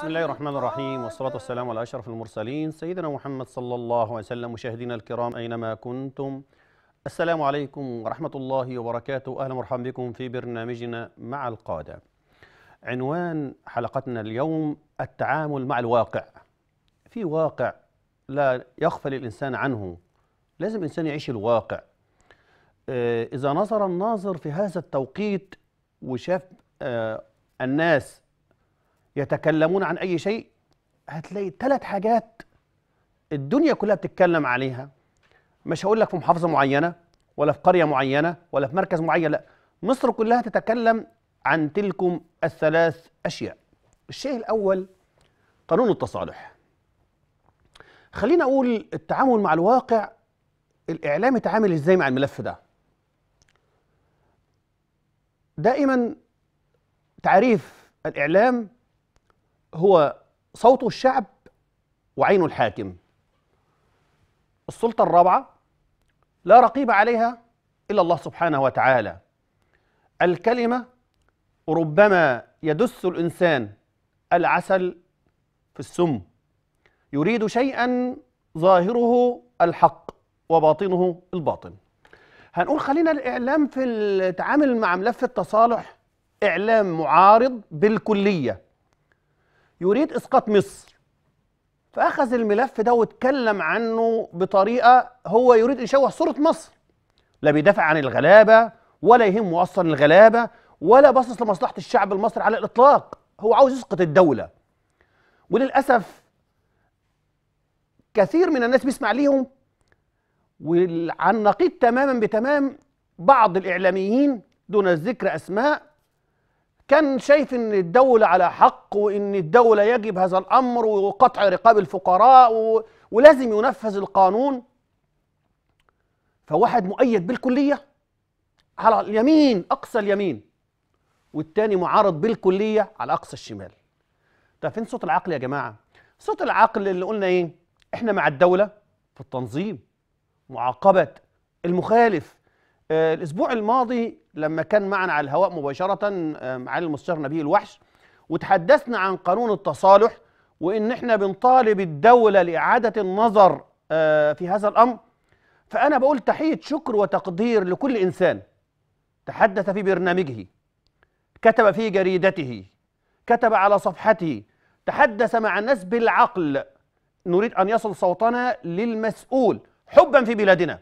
بسم الله الرحمن الرحيم والصلاة والسلام على أشرف المرسلين سيدنا محمد صلى الله عليه وسلم مشاهدينا الكرام أينما كنتم السلام عليكم ورحمة الله وبركاته أهلا ومرحبا بكم في برنامجنا مع القادة عنوان حلقتنا اليوم التعامل مع الواقع في واقع لا يغفل الإنسان عنه لازم الإنسان يعيش الواقع آه، إذا نظر الناظر في هذا التوقيت وشاف آه، الناس يتكلمون عن أي شيء هتلاقي ثلاث حاجات الدنيا كلها بتتكلم عليها مش هقول لك في محافظة معينة ولا في قرية معينة ولا في مركز معين لا مصر كلها تتكلم عن تلكم الثلاث أشياء الشيء الأول قانون التصالح خلينا أقول التعامل مع الواقع الإعلام يتعامل إزاي مع الملف ده دائما تعريف الإعلام هو صوت الشعب وعين الحاكم السلطة الرابعة لا رقيب عليها إلا الله سبحانه وتعالى الكلمة ربما يدس الإنسان العسل في السم يريد شيئا ظاهره الحق وباطنه الباطن هنقول خلينا الإعلام في التعامل مع ملف التصالح إعلام معارض بالكلية يريد إسقاط مصر فأخذ الملف ده واتكلم عنه بطريقة هو يريد يشوه صورة مصر لا بيدافع عن الغلابة ولا يهمه أصلا الغلابة ولا باصص لمصلحة الشعب المصري على الإطلاق هو عاوز يسقط الدولة وللأسف كثير من الناس بيسمع ليهم وعن نقيض تماما بتمام بعض الإعلاميين دون ذكر أسماء كان شايف ان الدولة على حق وان الدولة يجب هذا الامر وقطع رقاب الفقراء و... ولازم ينفذ القانون فواحد مؤيد بالكلية على اليمين اقصى اليمين والتاني معارض بالكلية على اقصى الشمال طب فين صوت العقل يا جماعة صوت العقل اللي قلنا ايه احنا مع الدولة في التنظيم معاقبة المخالف آه الاسبوع الماضي لما كان معنا على الهواء مباشرة معالي المستشار نبيه الوحش وتحدثنا عن قانون التصالح وإن إحنا بنطالب الدولة لإعادة النظر في هذا الأمر فأنا بقول تحية شكر وتقدير لكل إنسان تحدث في برنامجه كتب في جريدته كتب على صفحته تحدث مع الناس بالعقل نريد أن يصل صوتنا للمسؤول حبا في بلادنا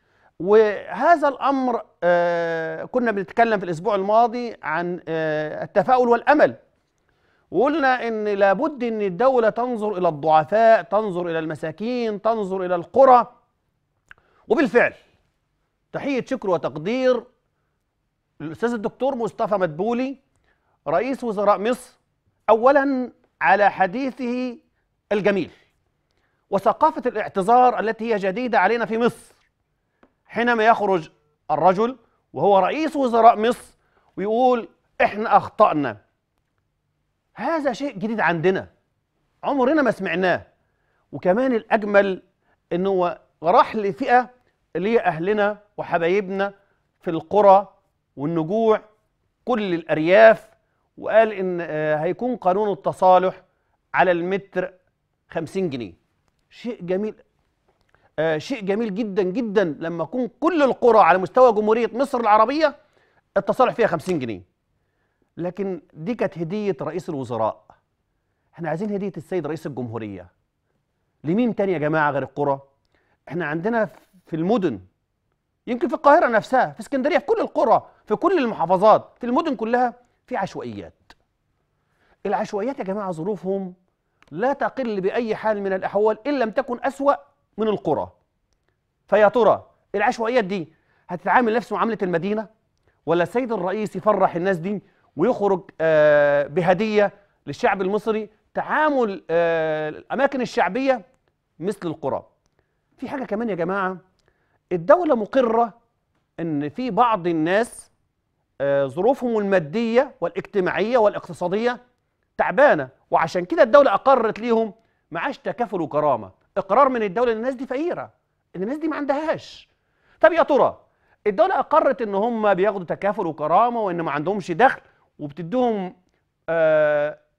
وهذا الامر آه كنا بنتكلم في الاسبوع الماضي عن آه التفاؤل والامل وقلنا ان لابد ان الدوله تنظر الى الضعفاء تنظر الى المساكين تنظر الى القرى وبالفعل تحيه شكر وتقدير للاستاذ الدكتور مصطفى مدبولي رئيس وزراء مصر اولا على حديثه الجميل وثقافه الاعتذار التي هي جديده علينا في مصر حينما يخرج الرجل وهو رئيس وزراء مصر ويقول احنا اخطأنا هذا شيء جديد عندنا عمرنا ما سمعناه وكمان الاجمل انه راح لفئه اللي هي اهلنا وحبايبنا في القرى والنجوع كل الارياف وقال ان هيكون قانون التصالح على المتر 50 جنيه شيء جميل آه شيء جميل جدا جدا لما يكون كل القرى على مستوى جمهورية مصر العربية التصالح فيها 50 جنيه لكن دي كانت هدية رئيس الوزراء احنا عايزين هدية السيد رئيس الجمهورية لمين تاني يا جماعة غير القرى احنا عندنا في المدن يمكن في القاهرة نفسها في اسكندرية في كل القرى في كل المحافظات في المدن كلها في عشوائيات العشوائيات يا جماعة ظروفهم لا تقل بأي حال من الأحوال إن لم تكن أسوأ من القرى فيا ترى العشوائيات دي هتتعامل نفس معامله المدينه ولا السيد الرئيس يفرح الناس دي ويخرج آه بهديه للشعب المصري تعامل آه الاماكن الشعبيه مثل القرى في حاجه كمان يا جماعه الدوله مقره ان في بعض الناس آه ظروفهم الماديه والاجتماعيه والاقتصاديه تعبانه وعشان كده الدوله اقرت ليهم معاش تكافل وكرامه اقرار من الدوله ان الناس دي فقيره ان الناس دي ما عندهاش طب يا ترى الدوله اقرت ان هم بياخدوا تكافل وكرامه وان ما عندهمش دخل وبتديهم آه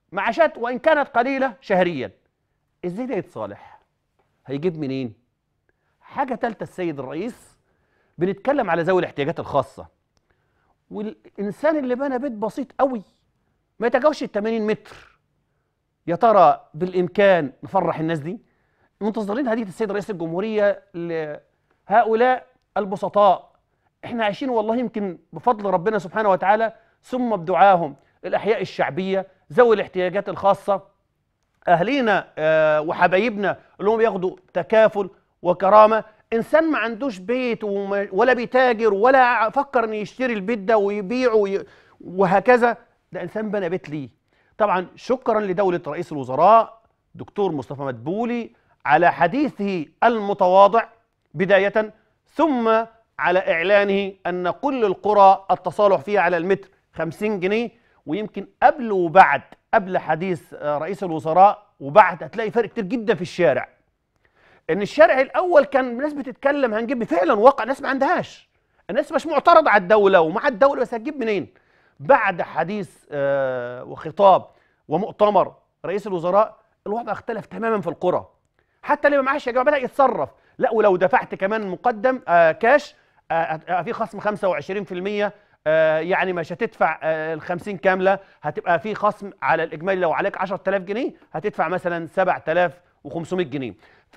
معاشات وان كانت قليله شهريا ازاي ده يتصالح هيجيب منين حاجه ثالثه السيد الرئيس بنتكلم على ذوي الاحتياجات الخاصه والانسان اللي بنى بيت بسيط قوي ما يتجاوزش ال 80 متر يا ترى بالامكان نفرح الناس دي منتظرين هديه السيد رئيس الجمهوريه لهؤلاء البسطاء احنا عايشين والله يمكن بفضل ربنا سبحانه وتعالى ثم بدعاهم الاحياء الشعبيه ذوي الاحتياجات الخاصه اهلينا آه، وحبايبنا اللي هم بياخدوا تكافل وكرامه انسان ما عندوش بيت وما- ولا بيتاجر ولا فكر ان يشتري البيت ده ويبيعه وي- وهكذا ده انسان بنى بيت ليه طبعا شكرا لدوله رئيس الوزراء دكتور مصطفى مدبولي على حديثه المتواضع بدايه ثم على اعلانه ان كل القرى التصالح فيها على المتر 50 جنيه ويمكن قبل وبعد قبل حديث آه، رئيس الوزراء وبعد هتلاقي فرق كتير جدا في الشارع ان الشارع الاول كان الناس بتتكلم هنجيب فعلا واقع ناس ما عندهاش الناس مش معترضه على الدوله ومع الدوله بس هتجيب منين بعد حديث آه، وخطاب ومؤتمر رئيس الوزراء الوضع اختلف تماما في القرى حتى اللي ما معاش يا جماعه بدا يتصرف لا ولو دفعت كمان مقدم آه كاش آه آه، في خصم 25% آه يعني مش هتدفع آه ال 50 كامله هتبقى في خصم على الاجمالي لو عليك 10000 جنيه هتدفع مثلا 7500 جنيه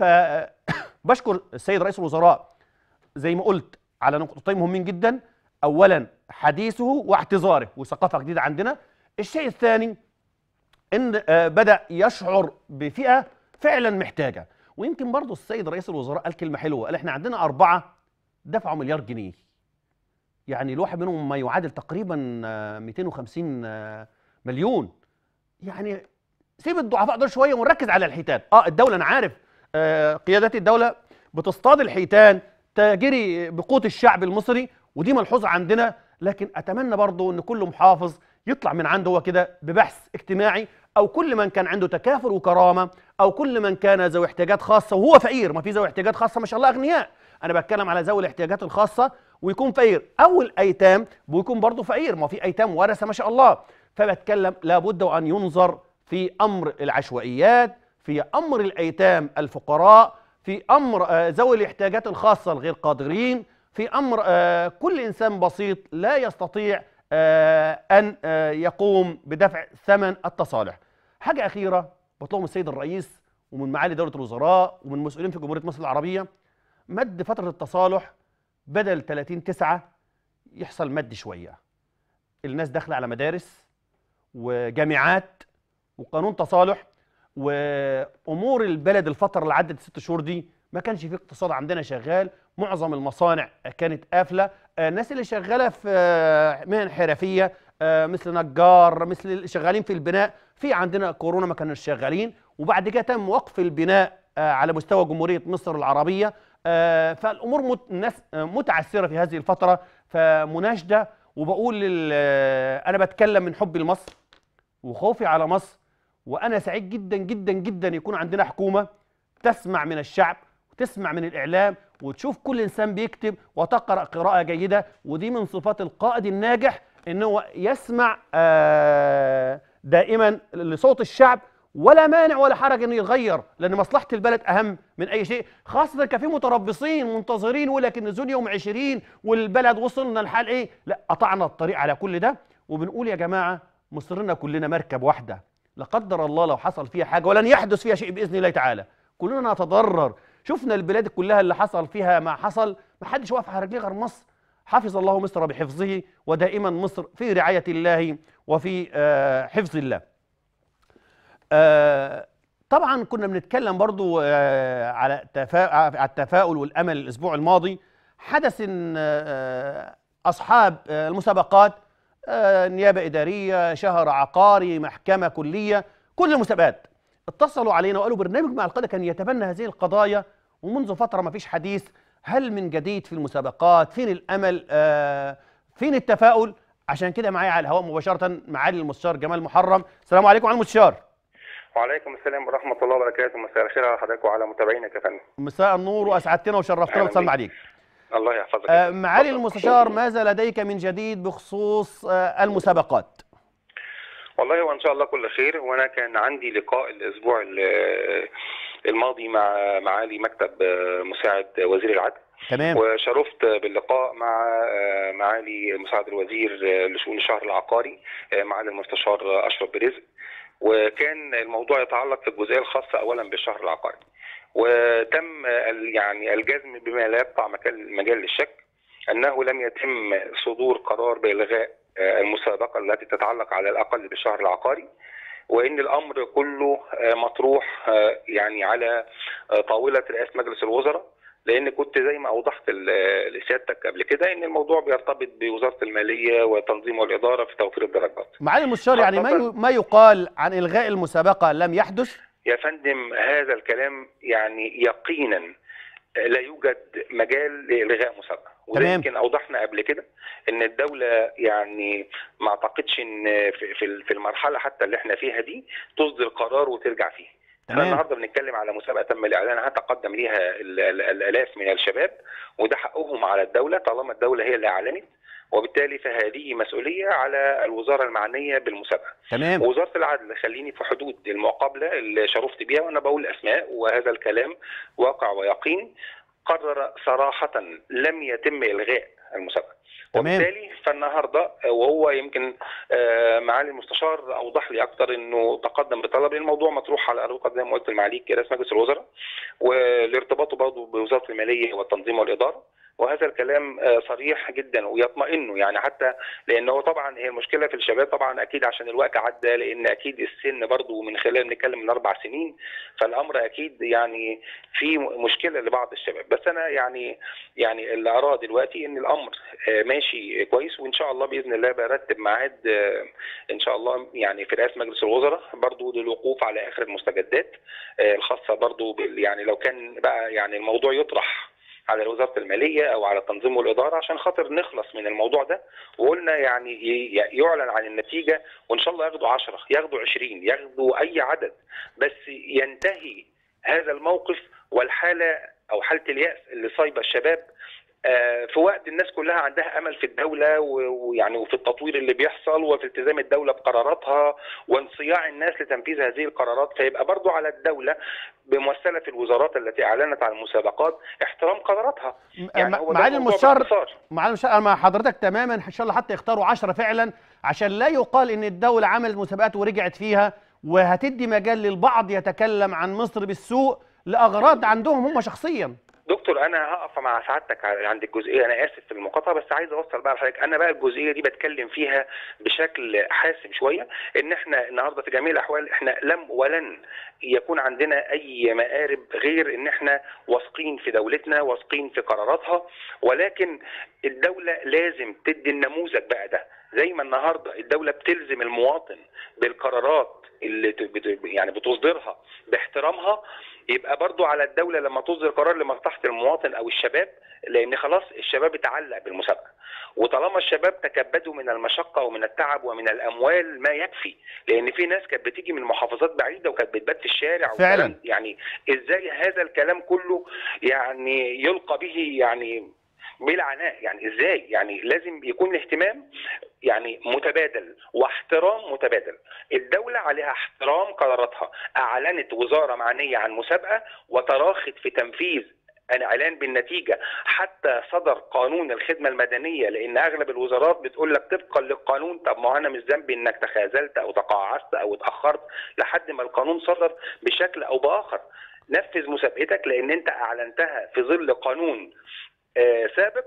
فبشكر السيد رئيس الوزراء زي ما قلت على نقطتين مهمين جدا اولا حديثه واعتذاره وثقافه جديده عندنا الشيء الثاني ان آه، بدا يشعر بفئه فعلا محتاجه ويمكن برضو السيد رئيس الوزراء قال كلمه حلوه قال احنا عندنا اربعه دفعوا مليار جنيه يعني الواحد منهم ما يعادل تقريبا آه، 250 آه، مليون يعني سيب الضعفاء دول شويه ونركز على الحيتان اه الدوله انا عارف آه قيادات الدوله بتصطاد الحيتان تجري بقوت الشعب المصري ودي ملحوظه عندنا لكن اتمنى برضو ان كل محافظ يطلع من عنده هو كده ببحث اجتماعي او كل من كان عنده تكافل وكرامه او كل من كان ذوي احتياجات خاصه وهو فقير ما في ذوي احتياجات خاصه ما شاء الله اغنياء انا بتكلم على ذوي الاحتياجات الخاصه ويكون فقير او الايتام بيكون برضه فقير ما في ايتام ورثه ما شاء الله فبتكلم لابد ان ينظر في امر العشوائيات في امر الايتام الفقراء في امر آه، ذوي الاحتياجات الخاصه الغير قادرين في امر آه، كل انسان بسيط لا يستطيع آه، ان آه، يقوم بدفع ثمن التصالح حاجه اخيره بطلب من السيد الرئيس ومن معالي دوله الوزراء ومن مسؤولين في جمهوريه مصر العربيه مد فتره التصالح بدل 30 9 يحصل مد شويه الناس داخله على مدارس وجامعات وقانون تصالح وامور البلد الفتره اللي عدت ست شهور دي ما كانش في اقتصاد عندنا شغال معظم المصانع كانت قافله آه، الناس اللي شغاله في آه، مهن حرفيه آه، مثل نجار مثل اللي شغالين في البناء في عندنا كورونا ما كانوش شغالين وبعد كده تم وقف البناء آه، على مستوى جمهوريه مصر العربيه آه، فالامور مت... الناس آه، متعثره في هذه الفتره فمناشده وبقول لل... آه، انا بتكلم من حبي لمصر وخوفي على مصر وانا سعيد جدا جدا جدا يكون عندنا حكومه تسمع من الشعب وتسمع من الاعلام وتشوف كل انسان بيكتب وتقرا قراءه جيده ودي من صفات القائد الناجح ان هو يسمع آه، دائما لصوت الشعب ولا مانع ولا حرج انه يغير لان مصلحه البلد اهم من اي شيء خاصه كان في متربصين منتظرين ولكن نزول يوم 20 والبلد وصلنا لحال ايه لا قطعنا الطريق على كل ده وبنقول يا جماعه مصرنا كلنا مركب واحده لا قدر الله لو حصل فيها حاجه ولن يحدث فيها شيء باذن الله تعالى كلنا نتضرر شفنا البلاد كلها اللي حصل فيها ما حصل ما حدش واقف على رجليه غير مصر حفظ الله مصر بحفظه ودائما مصر في رعايه الله وفي آه، حفظ الله آه، طبعا كنا بنتكلم برضو آه، على تفا... على التفاؤل والامل الاسبوع الماضي حدث ان آه، اصحاب آه، المسابقات آه، نيابه اداريه شهر عقاري محكمه كليه كل المسابقات اتصلوا علينا وقالوا برنامج مع القاده كان يتبنى هذه القضايا ومنذ فتره ما فيش حديث هل من جديد في المسابقات فين الامل آه، فين التفاؤل عشان كده معايا على الهواء مباشره معالي المستشار جمال محرم السلام عليكم على المستشار وعليكم السلام ورحمة الله وبركاته مساء الخير على حضرتك وعلى متابعينك يا فندم مساء النور واسعدتنا وشرفتنا أهلا وسلم بيك. عليك الله يحفظك آه، معالي المستشار ماذا لديك من جديد بخصوص آه، المسابقات والله وان شاء الله كل خير وانا كان عندي لقاء الاسبوع ال- الماضي مع معالي مكتب مساعد وزير العدل تمام وشرفت باللقاء مع معالي مساعد الوزير لشؤون الشهر العقاري معالي المستشار اشرف برزق وكان الموضوع يتعلق في الجزئيه الخاصه اولا بالشهر العقاري وتم ال- يعني الجزم بما لا يبقى مكان- مجال للشك انه لم يتم صدور قرار بالغاء آه، المسابقه التي تتعلق على الاقل بالشهر العقاري وان الامر كله آه، مطروح آه، يعني على آه، طاوله رئاسه مجلس الوزراء لان كنت زي ما اوضحت ل- لسيادتك قبل كده ان الموضوع بيرتبط بوزاره الماليه والتنظيم والاداره في توفير الدرجات. معالي المستشار يعني ما ي- ما يقال عن الغاء المسابقه لم يحدث يا فندم هذا الكلام يعني يقينا لا يوجد مجال لالغاء مسابقه وده تمام. يمكن اوضحنا قبل كده ان الدوله يعني ما اعتقدش ان في في في المرحله حتى اللي احنا فيها دي تصدر قرار وترجع فيه احنا تمام. النهارده بنتكلم على مسابقه تم الاعلان عنها تقدم ليها ال- ال- الالاف من الشباب وده حقهم على الدوله طالما الدوله هي اللي اعلنت وبالتالي فهذه مسؤوليه على الوزاره المعنيه بالمسابقه تمام وزاره العدل خليني في حدود المقابله اللي شرفت بيها وانا بقول اسماء وهذا الكلام واقع ويقين قرر صراحه لم يتم الغاء المسابقه تمام. وبالتالي فالنهارده وهو يمكن آه، معالي المستشار اوضح لي اكتر انه تقدم بطلب الموضوع مطروح على ارقام زي ما قلت المعاليك رئيس مجلس الوزراء والارتباط برضه بوزاره الماليه والتنظيم والاداره وهذا الكلام آه، صريح جدا ويطمئنه يعني حتى لان هو طبعا هي المشكله في الشباب طبعا اكيد عشان الوقت عدى لان اكيد السن برضه من خلال بنتكلم من اربع سنين فالامر اكيد يعني في مشكله لبعض الشباب بس انا يعني يعني اللي اراه دلوقتي ان الامر آه، ماشي كويس وان شاء الله باذن الله برتب ميعاد آه، ان شاء الله يعني في رئاسه مجلس الوزراء برضو للوقوف على اخر المستجدات آه، الخاصه برضو بال يعني لو كان بقى يعني الموضوع يطرح على وزاره الماليه او على التنظيم والاداره عشان خاطر نخلص من الموضوع ده وقلنا يعني ي- يعلن عن النتيجه وان شاء الله ياخدوا 10 ياخدوا 20 ياخدوا اي عدد بس ينتهي هذا الموقف والحاله او حاله الياس اللي صايبه الشباب آه، في وقت الناس كلها عندها امل في الدوله و- ويعني وفي التطوير اللي بيحصل وفي التزام الدوله بقراراتها وانصياع الناس لتنفيذ هذه القرارات فيبقى برضو على الدوله بممثله في الوزارات التي اعلنت عن المسابقات احترام قراراتها م- هو ده معالي الموضوع المستشار باختصار. معالي المستشار أنا مع حضرتك تماما ان شاء الله حتى يختاروا 10 فعلا عشان لا يقال ان الدوله عملت مسابقات ورجعت فيها وهتدي مجال للبعض يتكلم عن مصر بالسوء لاغراض عندهم هم شخصيا دكتور انا هقف مع سعادتك على- عند الجزئيه انا اسف في المقاطعه بس عايز اوصل بقى لحضرتك انا بقى الجزئيه دي بتكلم فيها بشكل حاسم شويه ان احنا النهارده في جميع الاحوال احنا لم ولن يكون عندنا اي مآرب غير ان احنا واثقين في دولتنا واثقين في قراراتها ولكن الدوله لازم تدي النموذج بقى ده زي ما النهارده الدوله بتلزم المواطن بالقرارات اللي ت- بت- يعني بتصدرها باحترامها يبقى برضو على الدولة لما تصدر قرار لمصلحة المواطن أو الشباب لأن خلاص الشباب اتعلق بالمسابقة وطالما الشباب تكبدوا من المشقة ومن التعب ومن الأموال ما يكفي لأن في ناس كانت بتيجي من محافظات بعيدة وكانت بتبات في الشارع فعلاً. وكلام- يعني إزاي هذا الكلام كله يعني يلقى به يعني بلا عناء يعني ازاي يعني لازم يكون الاهتمام يعني متبادل واحترام متبادل الدولة عليها احترام قراراتها اعلنت وزارة معنية عن مسابقة وتراخت في تنفيذ الاعلان بالنتيجه حتى صدر قانون الخدمه المدنيه لان اغلب الوزارات بتقول لك طبقا للقانون طب ما هو انا مش ذنبي انك تخاذلت او تقاعست او اتاخرت لحد ما القانون صدر بشكل او باخر نفذ مسابقتك لان انت اعلنتها في ظل قانون آه، سابق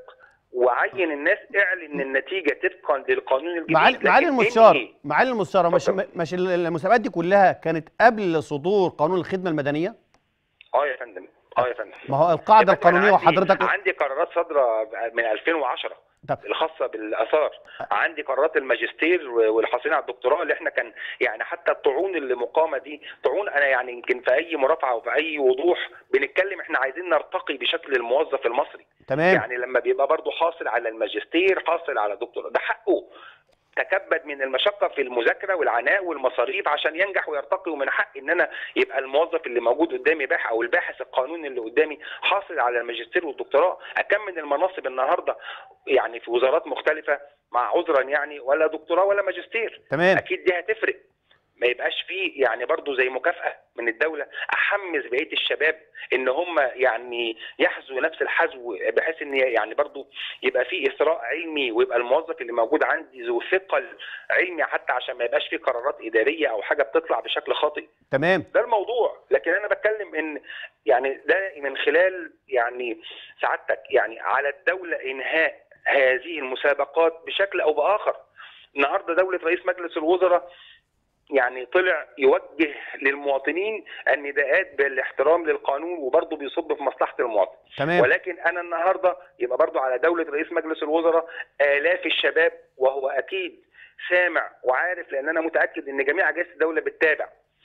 وعين الناس اعلن النتيجه طبقا للقانون الجديد معالي معالي لكن المستشار انهي معالي المستشار مش اتفضل. مش المسابقات دي كلها كانت قبل صدور قانون الخدمه المدنيه اه يا فندم اه يا فندم ما هو القاعده يا فندم أنا القانونيه عندي- وحضرتك عندي قرارات صادره من 2010 طب الخاصه بالاثار عندي قرارات الماجستير والحاصلين على الدكتوراه اللي احنا كان يعني حتى الطعون اللي مقامه دي طعون انا يعني يمكن في اي مرافعه وفي اي وضوح بنتكلم احنا عايزين نرتقي بشكل الموظف المصري تمام يعني لما بيبقى برضه حاصل على الماجستير حاصل على دكتوراه ده حقه تكبد من المشقه في المذاكره والعناء والمصاريف عشان ينجح ويرتقي ومن حق ان انا يبقى الموظف اللي موجود قدامي باحث او الباحث القانوني اللي قدامي حاصل على الماجستير والدكتوراه اكم من المناصب النهارده يعني في وزارات مختلفه مع عذرا يعني ولا دكتوراه ولا ماجستير تمام اكيد دي هتفرق ما يبقاش فيه يعني برضو زي مكافأة من الدولة أحمس بقية الشباب إن هم يعني يحذوا نفس الحذو بحيث إن يعني برضو يبقى فيه إثراء علمي ويبقى الموظف اللي موجود عندي ذو ثقل علمي حتى عشان ما يبقاش فيه قرارات إدارية أو حاجة بتطلع بشكل خاطئ تمام ده الموضوع لكن أنا بتكلم إن يعني ده من خلال يعني سعادتك يعني على الدولة إنهاء هذه المسابقات بشكل أو بآخر النهارده دولة رئيس مجلس الوزراء يعني طلع يوجه للمواطنين النداءات بالاحترام للقانون وبرضه بيصب في مصلحه المواطن تمام ولكن انا النهارده يبقى برضه على دوله رئيس مجلس الوزراء الاف الشباب وهو اكيد سامع وعارف لان انا متاكد ان جميع اجهزه الدوله بتتابع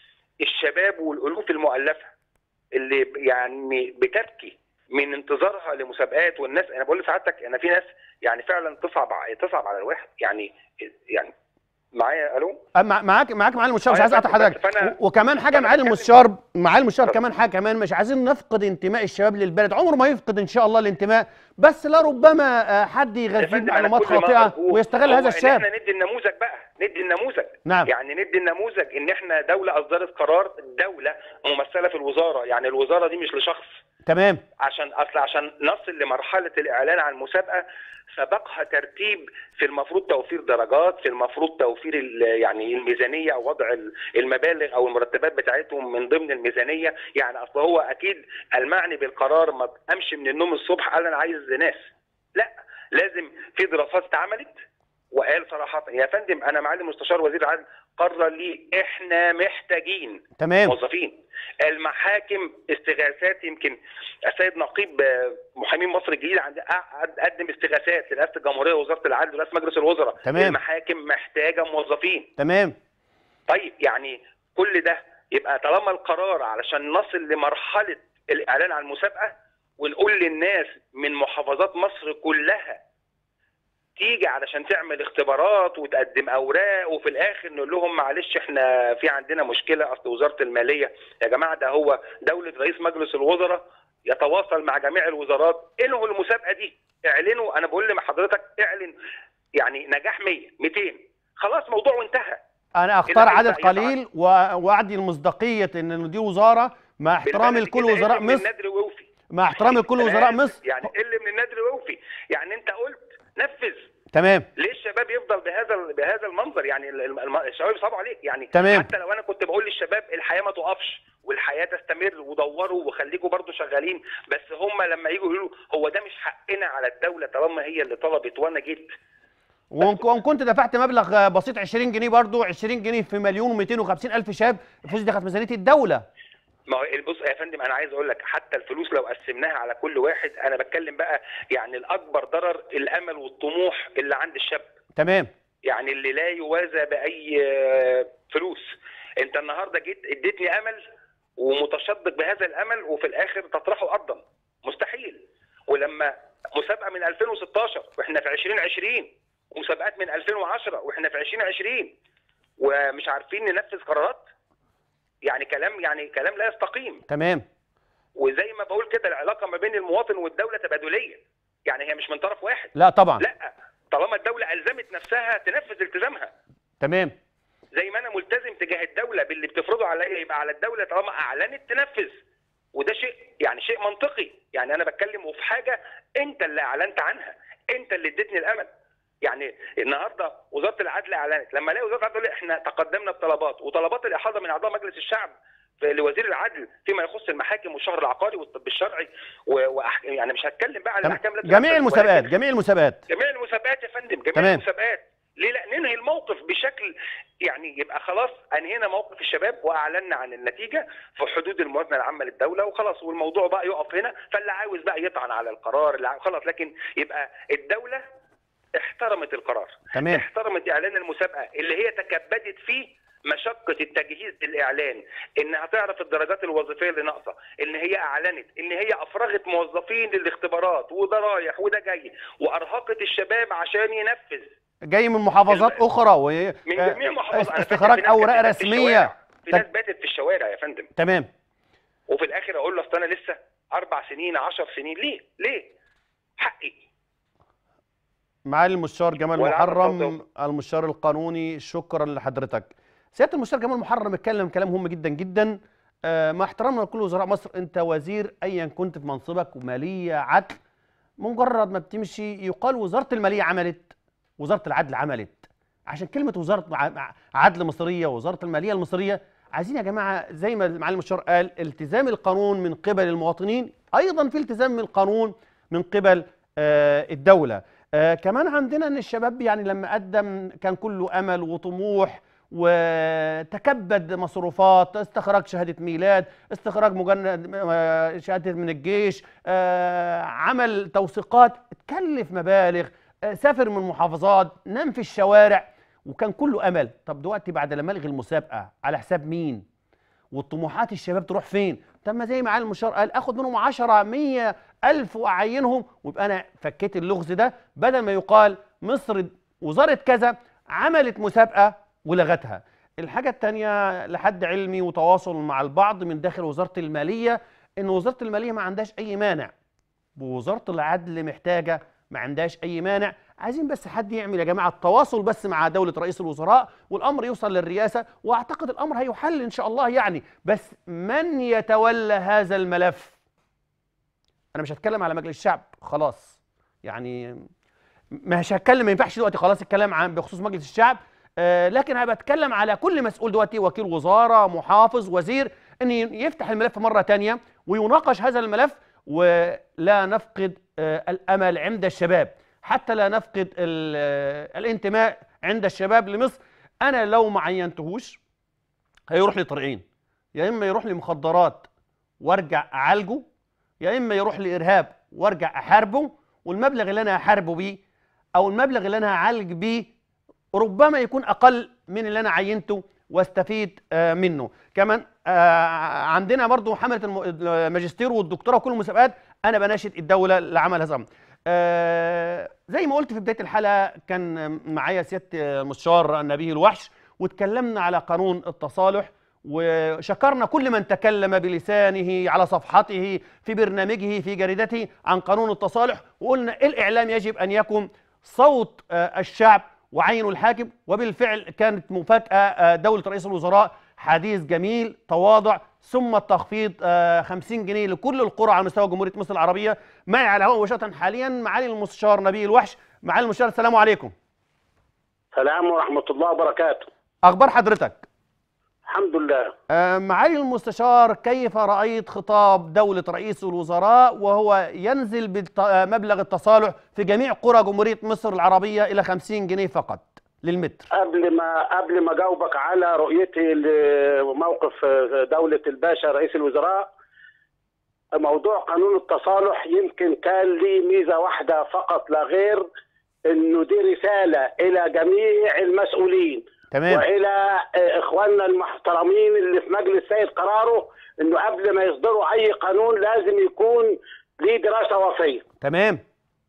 الشباب والالوف المؤلفه اللي ب- يعني بتبكي من انتظارها لمسابقات والناس انا بقول لسعادتك انا في ناس يعني فعلا تصعب ع- تصعب على الواحد يعني يعني معايا الو أه، مع- معاك معاك معالي المستشار مش آه، عايز اقطع بس- حضرتك بس فأنا- و- وكمان حاجه فأنا معالي بتكلم- المستشار معالي المستشار اتفضل. كمان حاجه كمان مش عايزين نفقد انتماء الشباب للبلد عمره ما يفقد ان شاء الله الانتماء بس لربما آه، حد يا يغذيه فندم، أنا معلومات كل ما خاطئه أرجوه ويستغل هو هذا إن الشاب احنا ندي النموذج بقى ندي النموذج نعم يعني ندي النموذج ان احنا دوله اصدرت قرار الدوله ممثله في الوزاره يعني الوزاره دي مش لشخص تمام عشان اصل عشان نصل لمرحله الاعلان عن مسابقه سبقها ترتيب في المفروض توفير درجات في المفروض توفير ال- يعني الميزانيه او وضع ال- المبالغ او المرتبات بتاعتهم من ضمن الميزانيه يعني اصل هو اكيد المعني بالقرار ما امشي من النوم الصبح قال انا عايز ناس لا لازم في دراسات اتعملت وقال صراحه يا فندم انا معالي مستشار وزير العدل قرر لي احنا محتاجين تمام موظفين المحاكم استغاثات يمكن السيد نقيب آه، محامين مصر الجديد عند قعد- قدم استغاثات لرئاسه الجمهوريه ووزاره العدل ورئاسه مجلس الوزراء تمام. المحاكم محتاجه موظفين تمام طيب يعني كل ده يبقى طالما القرار علشان نصل لمرحله الاعلان عن المسابقه ونقول للناس من محافظات مصر كلها تيجي علشان تعمل اختبارات وتقدم اوراق وفي الاخر نقول لهم معلش احنا في عندنا مشكله اصل وزاره الماليه يا جماعه ده هو دوله رئيس مجلس الوزراء يتواصل مع جميع الوزارات انهوا المسابقه دي اعلنوا انا بقول لحضرتك اعلن يعني نجاح 100 200 خلاص موضوع وانتهى انا اختار عايز عدد بقى قليل و- واعدي المصداقيه ان دي وزاره مع احترامي بالبلد لكل كده وزراء اللي من مصر النادر ووفي مع احترامي لكل أنا وزراء آسف، مصر يعني اللي من النادر ووفي يعني انت قلت نفذ تمام ليه الشباب يفضل بهذا بهذا المنظر يعني ال- الم- الشباب يصعبوا عليك يعني تمام. حتى لو انا كنت بقول للشباب الحياه ما تقفش والحياه تستمر ودوروا وخليكم برضو شغالين بس هم لما يجوا يقولوا هو ده مش حقنا على الدوله طالما هي اللي طلبت وانا جيت وإن وإن كنت دفعت مبلغ بسيط 20 جنيه برضو 20 جنيه في مليون و250 الف شاب الفلوس دي كانت ميزانيه الدوله ما هو بص يا فندم انا عايز اقول لك حتى الفلوس لو قسمناها على كل واحد انا بتكلم بقى يعني الاكبر ضرر الامل والطموح اللي عند الشاب تمام يعني اللي لا يوازى باي آه، فلوس انت النهارده جيت اديتني امل ومتشدق بهذا الامل وفي الاخر تطرحه ارضا مستحيل ولما مسابقه من 2016 واحنا في 2020 ومسابقات من 2010 واحنا في 2020 ومش عارفين ننفذ قرارات يعني كلام يعني كلام لا يستقيم تمام وزي ما بقول كده العلاقه ما بين المواطن والدوله تبادليه يعني هي مش من طرف واحد لا طبعا لا طالما الدوله الزمت نفسها تنفذ التزامها تمام زي ما انا ملتزم تجاه الدوله باللي بتفرضه عليا يبقى على الدوله طالما اعلنت تنفذ وده شيء يعني شيء منطقي يعني انا بتكلم وفي حاجه انت اللي اعلنت عنها انت اللي اديتني الامل يعني النهارده وزاره العدل اعلنت لما الاقي وزاره العدل تقول لي احنا تقدمنا بطلبات وطلبات الاحاطه من اعضاء مجلس الشعب لوزير العدل فيما يخص المحاكم والشهر العقاري والطب الشرعي و... وأح... يعني مش هتكلم بقى على تمام. الاحكام التي جميع تنفذ، المسابقات ولكن جميع المسابقات جميع المسابقات يا فندم جميع تمام. المسابقات ليه لا ننهي الموقف بشكل يعني يبقى خلاص انهينا موقف الشباب واعلنا عن النتيجه في حدود الموازنه العامه للدوله وخلاص والموضوع بقى يقف هنا فاللي عاوز بقى يطعن على القرار اللي عاوز خلاص لكن يبقى الدوله احترمت القرار تمام احترمت اعلان المسابقه اللي هي تكبدت فيه مشقة التجهيز للإعلان إنها تعرف الدرجات الوظيفية اللي ناقصة إن هي أعلنت إن هي أفرغت موظفين للاختبارات وده رايح وده جاي وأرهقت الشباب عشان ينفذ جاي من محافظات الم- اخرى و من آه، جميع محافظات أنا فاكر استخراج في ناس اوراق كانت باتت في رسميه الشوارع. في ناس تك- باتت في الشوارع يا فندم تمام وفي الاخر اقول له اصل انا لسه اربع سنين 10 سنين ليه؟ ليه؟ حقي معالي المستشار جمال ولا عارف محرم أفضل. المستشار القانوني شكرا لحضرتك سياده المستشار جمال محرم اتكلم كلام مهم جدا جدا آه، مع احترامنا لكل وزراء مصر انت وزير ايا كنت في منصبك وماليه عدل مجرد ما بتمشي يقال وزاره الماليه عملت وزاره العدل عملت عشان كلمه وزاره ع- عدل مصريه ووزاره الماليه المصريه عايزين يا جماعه زي ما معالي المستشار قال التزام القانون من قبل المواطنين ايضا في التزام من القانون من قبل آه، الدوله آه كمان عندنا ان الشباب يعني لما قدم كان كله امل وطموح وتكبد مصروفات استخراج شهاده ميلاد استخراج مجند آه، شهاده من الجيش آه عمل توثيقات اتكلف مبالغ آه سافر من محافظات نام في الشوارع وكان كله امل طب دلوقتي بعد لما الغي المسابقه على حساب مين والطموحات الشباب تروح فين طب ما زي ما معالي المشار قال اخد منهم 10 100 الف واعينهم ويبقى انا فكيت اللغز ده بدل ما يقال مصر وزاره كذا عملت مسابقه ولغتها الحاجه الثانيه لحد علمي وتواصل مع البعض من داخل وزاره الماليه ان وزاره الماليه ما عندهاش اي مانع ووزاره العدل محتاجه ما عندهاش اي مانع عايزين بس حد يعمل يا جماعه التواصل بس مع دوله رئيس الوزراء والامر يوصل للرئاسه واعتقد الامر هيحل ان شاء الله يعني بس من يتولى هذا الملف انا مش هتكلم على مجلس الشعب خلاص يعني مش هتكلم ما ينفعش دلوقتي خلاص الكلام عن بخصوص مجلس الشعب آه لكن هبقى اتكلم على كل مسؤول دلوقتي وكيل وزاره محافظ وزير ان يفتح الملف مره تانية ويناقش هذا الملف ولا نفقد آه الامل عند الشباب حتى لا نفقد ال- آه، الانتماء عند الشباب لمصر انا لو ما عينتهوش هيروح لي طريقين يا اما يروح لي مخدرات وارجع اعالجه يا اما يروح لي ارهاب وارجع احاربه والمبلغ اللي انا هحاربه بيه او المبلغ اللي انا هعالج بيه ربما يكون اقل من اللي انا عينته واستفيد آه، منه كمان آه، عندنا برضو حمله الم- الماجستير والدكتوراه وكل المسابقات انا بناشد الدوله لعمل هذا الامر آه، زي ما قلت في بدايه الحلقه كان معايا سياده المستشار نبيه الوحش واتكلمنا على قانون التصالح وشكرنا كل من تكلم بلسانه على صفحته في برنامجه في جريدته عن قانون التصالح وقلنا الاعلام يجب ان يكون صوت آه، الشعب وعين الحاكم وبالفعل كانت مفاجاه آه، دوله رئيس الوزراء حديث جميل تواضع ثم التخفيض آه، 50 جنيه لكل القرى على مستوى جمهوريه مصر العربيه معي على الهواء مباشره حاليا معالي المستشار نبيل الوحش معالي المستشار السلام عليكم السلام ورحمة الله وبركاته اخبار حضرتك الحمد لله آه، معالي المستشار كيف رأيت خطاب دولة رئيس الوزراء وهو ينزل بمبلغ التصالح في جميع قرى جمهورية مصر العربية إلى 50 جنيه فقط للمتر قبل ما قبل ما اجاوبك على رؤيتي لموقف دولة الباشا رئيس الوزراء موضوع قانون التصالح يمكن كان ليه ميزة واحدة فقط لا غير انه دي رسالة الى جميع المسؤولين تمام والى اخواننا المحترمين اللي في مجلس سيد قراره انه قبل ما يصدروا اي قانون لازم يكون ليه دراسة وفية تمام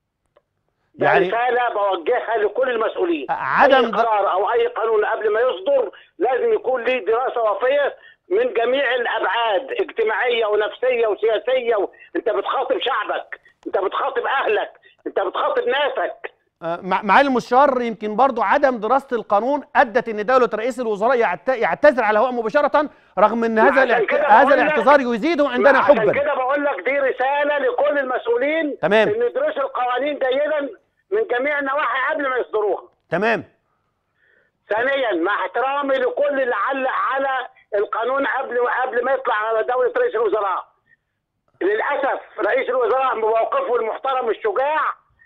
ده يعني رسالة بوجهها لكل المسؤولين عدم أي ض- قرار أو أي قانون قبل ما يصدر لازم يكون ليه دراسة وفية من جميع الأبعاد اجتماعية ونفسية وسياسية و... أنت بتخاطب شعبك أنت بتخاطب أهلك أنت بتخاطب ناسك آه، مع- معالي المستشار يمكن برضو عدم دراسة القانون أدت أن دولة رئيس الوزراء يعت- يعتذر على الهواء مباشرة رغم أن هذا عشان الاعت- كده هذا بقول لك- الاعتذار يزيد عندنا عشان حبا كده بقول لك دي رسالة لكل المسؤولين تمام. إن يدرسوا القوانين جيدا من جميع النواحي قبل ما يصدروها تمام ثانيا مع احترامي لكل اللي علق على القانون قبل قبل ما يطلع على دوله رئيس الوزراء. للاسف رئيس الوزراء بموقفه المحترم الشجاع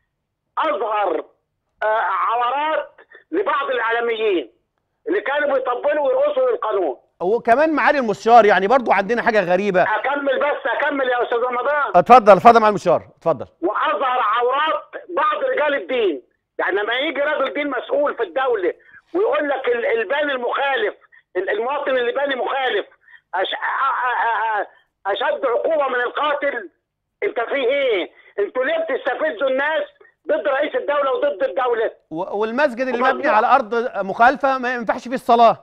اظهر آه، عورات لبعض الاعلاميين اللي كانوا بيطبلوا ويرقصوا للقانون. وكمان معالي المستشار يعني برضو عندنا حاجة غريبة اكمل بس اكمل يا استاذ رمضان اتفضل اتفضل معالي المستشار اتفضل واظهر عورات بعض رجال الدين يعني لما يجي رجل دين مسؤول في الدوله ويقول لك ال- الباني المخالف ال- المواطن اللي باني مخالف أش... أ- أ- أ- اشد عقوبه من القاتل انت فيه ايه؟ انتوا ليه بتستفزوا الناس ضد رئيس الدوله وضد الدوله و- والمسجد اللي وممنوع. مبني على ارض مخالفه ما ينفعش فيه الصلاه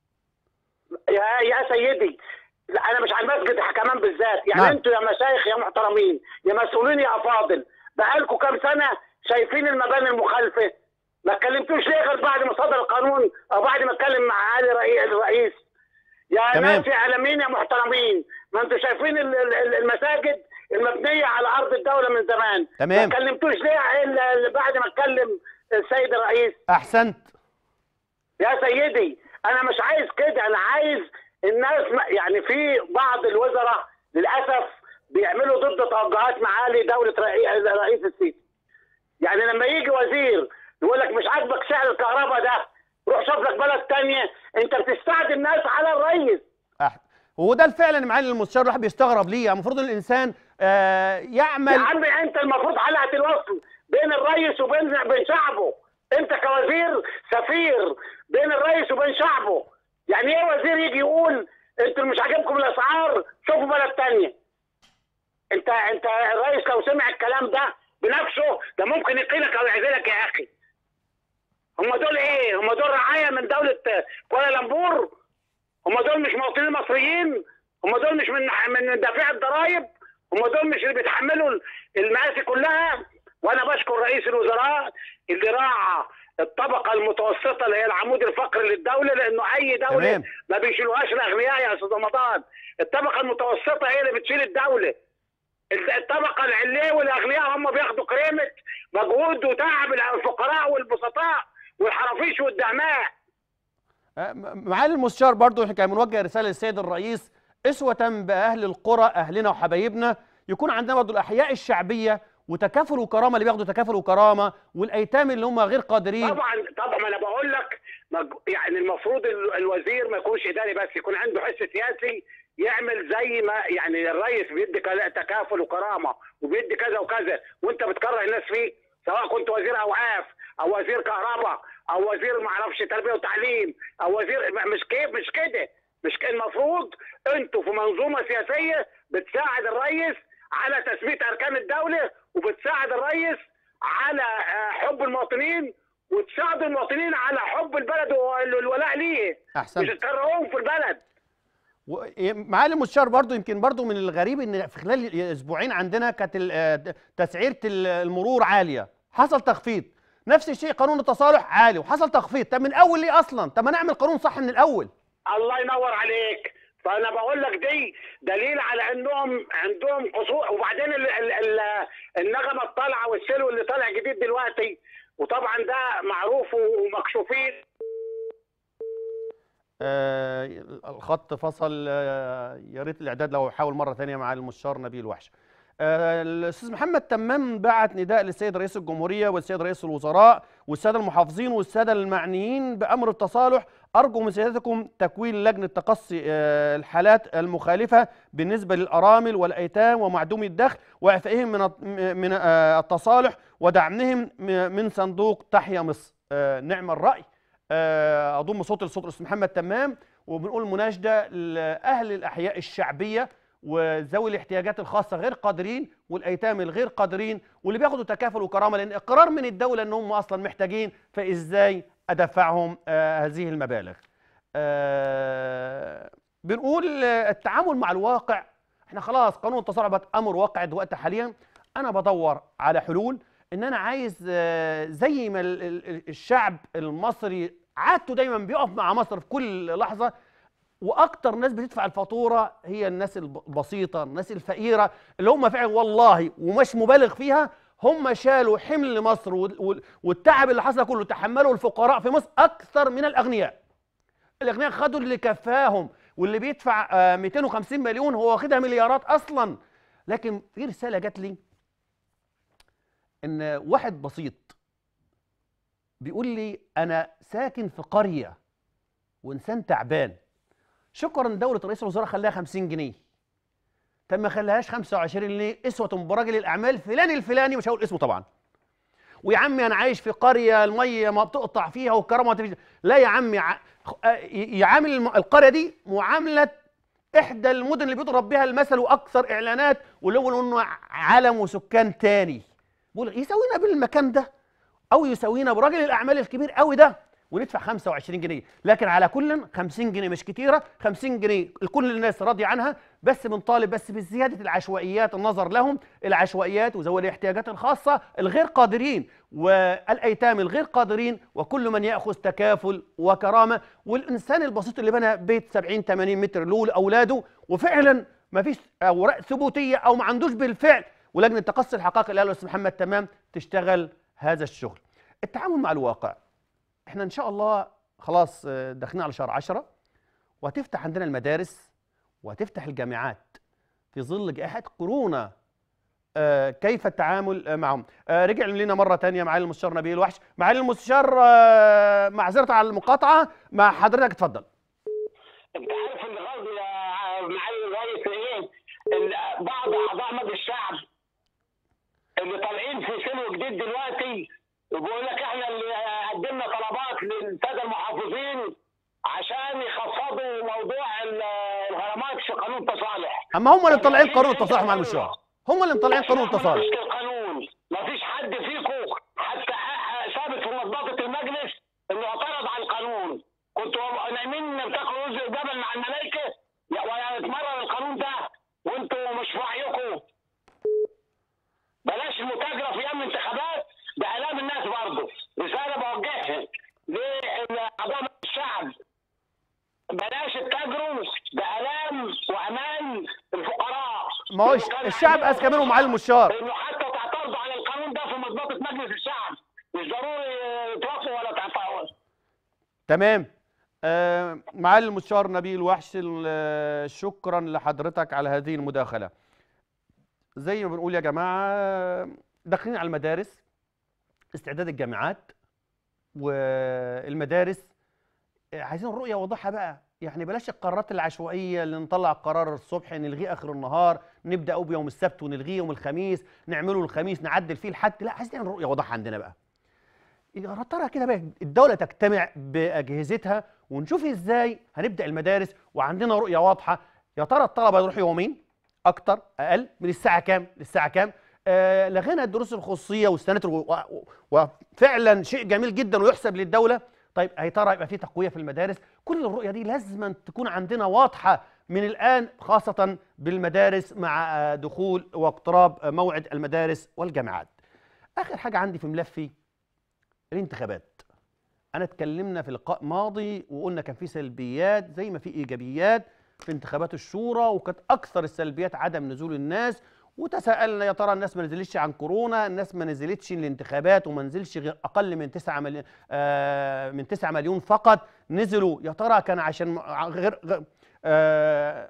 يا يا سيدي لا انا مش على المسجد كمان بالذات يعني نعم. انتوا يا مشايخ يا محترمين يا مسؤولين يا افاضل بقالكم كام سنه شايفين المباني المخالفه ما اتكلمتوش ليه غير بعد ما صدر القانون او بعد ما اتكلم مع علي رئي- الرئيس يا تمام. ناس يا اعلاميين يا محترمين ما انتوا شايفين ال- ال- ال- المساجد المبنيه على ارض الدوله من زمان تمام. ما اتكلمتوش ليه الا إلا بعد ما اتكلم السيد الرئيس احسنت يا سيدي انا مش عايز كده انا عايز الناس ما- يعني في بعض الوزراء للاسف بيعملوا ضد توجهات معالي دوله رئي- رئيس السيسي يعني لما يجي وزير يقول لك مش عاجبك سعر الكهرباء ده روح شوف لك بلد تانية انت بتستعدي الناس على الرئيس أح- وده الفعل اللي معالي المستشار الواحد بيستغرب ليه يعني المفروض الانسان آه يا يعمل عمي انت المفروض حلقه الوصل بين الرئيس وبين بين شعبه انت كوزير سفير بين الرئيس وبين شعبه يعني ايه وزير يجي يقول انتوا مش عاجبكم الاسعار شوفوا بلد تانية انت انت الرئيس لو سمع الكلام ده بنفسه ده ممكن يقيلك او يعزلك يا اخي هم دول ايه هم دول رعايه من دوله كوالالمبور هم دول مش مواطنين مصريين هم دول مش من من دافعي الضرائب هم دول مش اللي بيتحملوا المآسي كلها وانا بشكر رئيس الوزراء اللي راعى الطبقه المتوسطه اللي هي العمود الفقري للدوله لانه اي دوله تمام. ما بيشيلوهاش الاغنياء يا استاذ رمضان الطبقه المتوسطه هي اللي بتشيل الدوله الطبقه العليه والاغنياء هم بياخدوا كريمه مجهود وتعب الفقراء والبسطاء والحرافيش والدهماء آه، م- معالي المستشار برضو احنا كان بنوجه رساله للسيد الرئيس اسوه باهل القرى اهلنا وحبايبنا يكون عندنا برضو الاحياء الشعبيه وتكافل وكرامه اللي بياخدوا تكافل وكرامه والايتام اللي هم غير قادرين طبعا طبعا ما انا بقول لك مج- يعني المفروض ال- الوزير ما يكونش اداري بس يكون عنده حس سياسي يعمل زي ما يعني الرئيس بيدي كلا- تكافل وكرامه وبيدي كذا وكذا وانت بتكره الناس فيه سواء كنت وزير اوقاف او وزير كهرباء او وزير ما اعرفش تربيه وتعليم او وزير م- مش كيف مش كده مش ك- المفروض انتوا في منظومه سياسيه بتساعد الرئيس على تثبيت اركان الدوله وبتساعد الرئيس على آه، حب المواطنين وتساعد المواطنين على حب البلد والولاء ليه مش احسنت تكرهوهم في البلد و- معالي المستشار برضو يمكن برضو من الغريب ان في خلال اسبوعين عندنا كانت ال- آه، تسعيره ال- المرور عاليه حصل تخفيض نفس الشيء قانون التصالح عالي وحصل تخفيض طب من الاول ليه اصلا طب ما نعمل قانون صح من الاول الله ينور عليك فانا بقول لك دي دليل على انهم عندهم قصور وبعدين ال ال ال النغمه الطالعه والسلو اللي طالع جديد دلوقتي وطبعا ده معروف ومكشوفين آه الخط فصل آه يا ريت الاعداد لو يحاول مره ثانيه مع المستشار نبيل وحش آه الاستاذ محمد تمام بعت نداء للسيد رئيس الجمهوريه والسيد رئيس الوزراء والساده المحافظين والساده المعنيين بامر التصالح ارجو من سيادتكم تكوين لجنه تقصي آه الحالات المخالفه بالنسبه للارامل والايتام ومعدومي الدخل واعفائهم من الت- من آه التصالح ودعمهم م- من صندوق تحيا مصر آه نعم الراي آه، اضم صوت لصوت الاستاذ محمد تمام وبنقول مناشده لاهل الاحياء الشعبيه وذوي الاحتياجات الخاصه غير قادرين والايتام الغير قادرين واللي بياخدوا تكافل وكرامه لان اقرار من الدوله ان هم اصلا محتاجين فازاي ادفعهم آه هذه المبالغ. آه بنقول آه، التعامل مع الواقع احنا خلاص قانون التصالح بقت امر واقع دلوقتي حاليا انا بدور على حلول ان انا عايز آه، زي ما ال- ال- الشعب المصري عادته دايما بيقف مع مصر في كل لحظه واكتر ناس بتدفع الفاتوره هي الناس الب- البسيطه الناس الفقيره اللي هم فعلا والله ومش مبالغ فيها هم شالوا حمل مصر وال- وال- والتعب اللي حصل كله تحمله الفقراء في مصر اكثر من الاغنياء الاغنياء خدوا اللي كفاهم واللي بيدفع آه، 250 مليون هو واخدها مليارات اصلا لكن في رساله جات لي ان واحد بسيط بيقول لي انا ساكن في قريه وانسان تعبان شكرا دوله رئيس الوزراء خلاها 50 جنيه طب ما خلاهاش 25 جنيه اسوه براجل الاعمال فلان الفلاني مش هقول اسمه طبعا ويا عمي انا عايش في قريه الميه ما بتقطع فيها والكرامه ما تفيش لا يا عمي ع- آه، ي- يعامل الم- القريه دي معامله احدى المدن اللي بيضرب بها المثل واكثر اعلانات واللي هو انه عالم وسكان تاني بقول يساوينا بالمكان ده او يساوينا براجل الاعمال الكبير قوي ده وندفع 25 جنيه لكن على كل 50 جنيه مش كتيره 50 جنيه كل الناس راضيه عنها بس بنطالب بس بزياده العشوائيات النظر لهم العشوائيات وذوي الاحتياجات الخاصه الغير قادرين والايتام الغير قادرين وكل من ياخذ تكافل وكرامه والانسان البسيط اللي بنى بيت 70 80 متر له لاولاده وفعلا ما فيش اوراق ثبوتيه او ما عندوش بالفعل ولجنه تقصي الحقائق اللي قاله الاستاذ محمد تمام تشتغل هذا الشغل التعامل مع الواقع احنا ان شاء الله خلاص آه، داخلين على شهر عشرة وهتفتح عندنا المدارس وهتفتح الجامعات في ظل جائحة كورونا آه، كيف التعامل آه، معهم آه، رجع لنا مرة تانية معالي المستشار نبيل وحش معالي المستشار آه، معذرة على المقاطعة مع حضرتك اتفضل انت عارف اللي غاضي يا معالي الرئيس ايه؟ ال- بعض اعضاء مجلس الشعب اللي طالعين في سلو جديد دلوقتي وبيقول لك احنا اللي قدمنا طلبات للساده المحافظين عشان يخفضوا موضوع ال- الغرامات في قانون تصالح اما هم اللي مطلعين قانون التصالح مع المستشار هم اللي مطلعين قانون التصالح مش القانون مفيش حد فيكم حتى ثابت في مضبطه المجلس انه اعترض على القانون كنتوا نايمين بتاكلوا رز الجبل مع الملائكه يا- ويتمرر القانون ده وانتوا مش في وعيكم بلاش المتاجره في ايام الانتخابات ده اعلام الناس برضه رساله بوجهها لاعضاء الشعب بلاش التاجروا بآلام وأمان الفقراء ما هو الش- الشعب اذكى منهم معالي المستشار انه حتى تعترضوا على القانون ده في مضبطه مجلس الشعب مش ضروري توافقوا ولا تعترضوا تمام آه معالي المستشار نبيل وحش ال- شكرا لحضرتك على هذه المداخلة زي ما بنقول يا جماعة داخلين على المدارس استعداد الجامعات والمدارس آه، عايزين رؤية واضحة بقى يعني بلاش القرارات العشوائية اللي نطلع قرار الصبح نلغيه آخر النهار نبدأ بيوم السبت ونلغيه يوم الخميس نعمله الخميس نعدل فيه الحد لا عايزين رؤية واضحة عندنا بقى يا ترى كده بقى الدولة تجتمع بأجهزتها ونشوف ازاي هنبدأ المدارس وعندنا رؤية واضحة يا ترى الطلبة يروحوا يومين أكتر أقل من الساعة كام للساعة كام آه لغينا الدروس الخصوصية والسناتر و- و- وفعلا شيء جميل جدا ويحسب للدولة طيب يا ترى يبقى في تقوية في المدارس كل الرؤية دي لازم تكون عندنا واضحة من الآن خاصة بالمدارس مع آه، دخول واقتراب آه، موعد المدارس والجامعات آخر حاجة عندي في ملفي الانتخابات انا اتكلمنا في لقاء ماضي وقلنا كان في سلبيات زي ما في ايجابيات في انتخابات الشورى وكانت اكثر السلبيات عدم نزول الناس وتساءلنا يا ترى الناس ما نزلتش عن كورونا الناس ما نزلتش الانتخابات وما نزلش غير اقل من 9 مليون آه من 9 مليون فقط نزلوا يا ترى كان عشان م- ع- غير غير- آه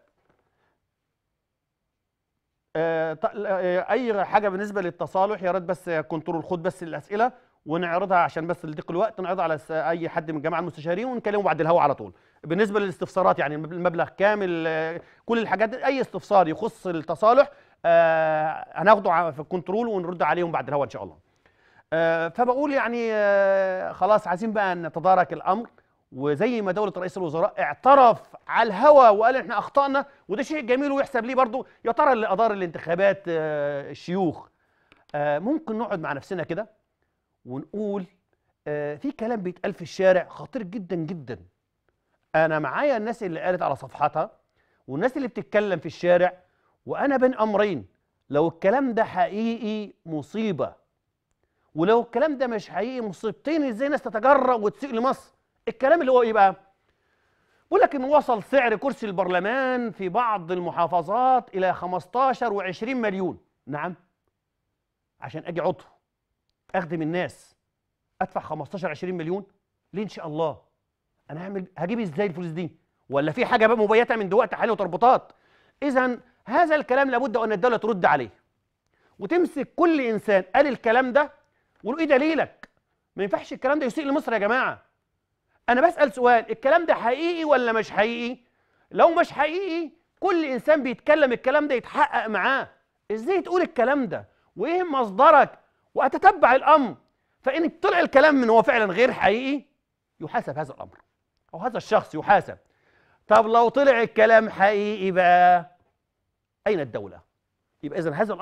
آه ط- آه، اي حاجه بالنسبه للتصالح يا ريت بس كنترول خد بس الاسئله ونعرضها عشان بس لضيق الوقت نعرضها على س- اي حد من جماعه المستشارين ونكلمه بعد الهوا على طول بالنسبه للاستفسارات يعني المب- المبلغ كامل آه، كل الحاجات دي اي استفسار يخص التصالح آه، هناخده ع- في الكنترول ونرد عليهم بعد الهوا ان شاء الله آه، فبقول يعني آه، خلاص عايزين بقى نتدارك الامر وزي ما دولة رئيس الوزراء اعترف على الهوا وقال احنا اخطأنا وده شيء جميل ويحسب ليه برضو يا ترى اللي ادار الانتخابات آه، الشيوخ آه، ممكن نقعد مع نفسنا كده ونقول آه، في كلام بيتقال في الشارع خطير جدا جدا انا معايا الناس اللي قالت على صفحاتها والناس اللي بتتكلم في الشارع وانا بين امرين لو الكلام ده حقيقي مصيبه ولو الكلام ده مش حقيقي مصيبتين ازاي ناس تتجرأ وتسيء لمصر الكلام اللي هو ايه بقى بيقول لك ان وصل سعر كرسي البرلمان في بعض المحافظات الى 15 و20 مليون نعم عشان اجي عضو اخدم الناس ادفع 15 20 مليون ليه ان شاء الله انا هعمل هجيب ازاي الفلوس دي ولا في حاجه بقى مبيته من دلوقتي حاليا وتربطات اذا هذا الكلام لابد ان الدوله ترد عليه وتمسك كل انسان قال الكلام ده وقول ايه دليلك ما ينفعش الكلام ده يسيء لمصر يا جماعه انا بسال سؤال الكلام ده حقيقي ولا مش حقيقي لو مش حقيقي كل انسان بيتكلم الكلام ده يتحقق معاه ازاي تقول الكلام ده وايه مصدرك واتتبع الامر فان طلع الكلام من هو فعلا غير حقيقي يحاسب هذا الامر او هذا الشخص يحاسب طب لو طلع الكلام حقيقي بقى اين الدوله يبقى اذا هذا الامر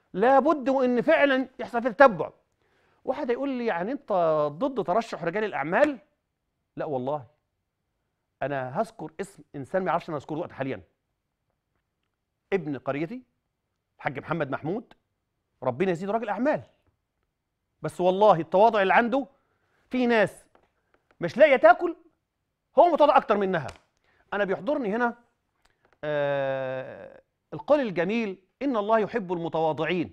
لابد وان فعلا يحصل فيه تتبع واحد يقول لي يعني انت ضد ترشح رجال الاعمال لا والله انا هذكر اسم انسان ما يعرفش انا اذكره دلوقتي حاليا ابن قريتي الحاج محمد محمود ربنا يزيده راجل اعمال بس والله التواضع اللي عنده في ناس مش لاقيه تاكل هو متواضع اكتر منها انا بيحضرني هنا آه القول الجميل ان الله يحب المتواضعين